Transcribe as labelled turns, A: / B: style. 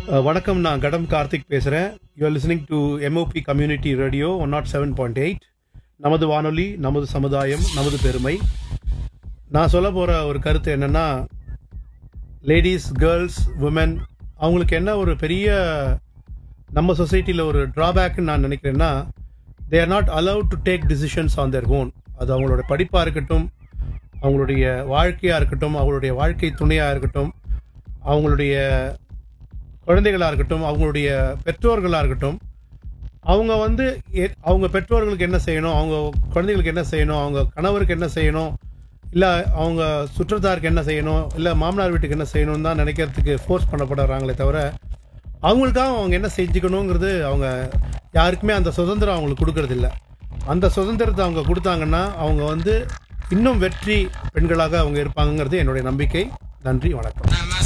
A: அஹ், வணக்கம் நான் கடம் கார்த்திக் பேசுகிறேன் you're listening to MOP community radio one nought seven point eight நமது வானொலி நமது சமுதாயம் நமது பெருமை நான் சொல்ல போகிற ஒரு கருத்து என்னென்னா லேடிஸ் கேர்ள்ஸ் உமன் அவங்களுக்கு என்ன ஒரு பெரிய நம்ம சொசைட்டியில் ஒரு ட்ராபேக்னு நான் நினைக்கிறேன்னா they are not allowed to take decisions on their own அது அவங்களோட படிப்பாக இருக்கட்டும் அவங்களுடைய வாழ்க்கையாக இருக்கட்டும் அவங்களுடைய வாழ்க்கை துணையாக இருக்கட்டும் அவங்களுடைய குழந்தைகளாக இருக்கட்டும் அவங்களுடைய பெற்றோர்களாக இருக்கட்டும் அவங்க வந்து எ- அவங்க பெற்றோர்களுக்கு என்ன செய்யணும் அவங்க குழந்தைகளுக்கு என்ன செய்யணும் அவங்க கணவருக்கு என்ன செய்யணும் இல்லை அவங்க சுற்றத்தாருக்கு என்ன செய்யணும் இல்லை மாமனார் வீட்டுக்கு என்ன செய்யணும்னு தான் நினைக்கிறதுக்கு ஃபோர்ஸ் பண்ணப்படுறாங்களே தவிர அவங்களுக்காக அவங்க என்ன செஞ்சுக்கணுங்கிறது அவங்க யாருக்குமே அந்த சுதந்திரம் அவங்களுக்கு கொடுக்கறதில்ல அந்த சுதந்திரத்தை அவங்க கொடுத்தாங்கன்னா அவங்க வந்து இன்னும் வெற்றி பெண்களாக அவங்க இருப்பாங்கங்கிறது என்னுடைய நம்பிக்கை நன்றி வணக்கம்